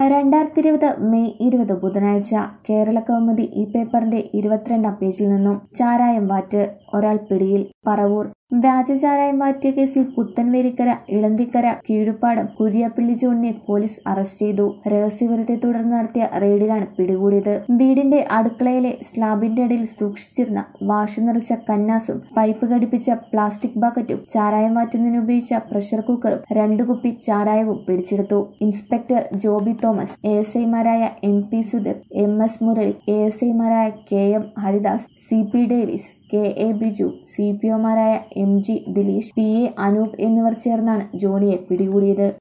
രണ്ടായിരത്തി ഇരുപത് മെയ് ഇരുപത് ബുധനാഴ്ച കേരള കൗമുദി ഈ പേപ്പറിന്റെ ഇരുപത്തിരണ്ടാം പേജിൽ നിന്നും ചാരായം വാറ്റ് ഒരാൾ പിടിയിൽ പറവൂർ വ്യാജചാരായം വാറ്റിയ കേസിൽ പുത്തൻവേലിക്കര ഇളന്തിക്കര കീഴുപ്പാടം കുരിയപ്പള്ളി ജോണിനെ പോലീസ് അറസ്റ്റ് ചെയ്തു രഹസ്യവിവരത്തെ തുടർന്ന് നടത്തിയ റെയ്ഡിലാണ് പിടികൂടിയത് വീടിന്റെ അടുക്കളയിലെ സ്ലാബിന്റെ അടിയിൽ സൂക്ഷിച്ചിരുന്ന വാഷ് നിറച്ച കന്നാസും പൈപ്പ് ഘടിപ്പിച്ച പ്ലാസ്റ്റിക് ബക്കറ്റും ചാരായം വാറ്റുന്നതിന് ഉപയോഗിച്ച പ്രഷർ കുക്കറും രണ്ടു കുപ്പി ചാരായവും പിടിച്ചെടുത്തു inspector Joby Thomas A S ഐമാരായ M P Sudheer M S Murali A S ഐമാരായ K M Haridas C P Davis K A Biju C P ഒമാരായ M G Dileesh P A Anoop എന്നിവർ ചേർന്നാണ് ജോണിയെ പിടികൂടിയത്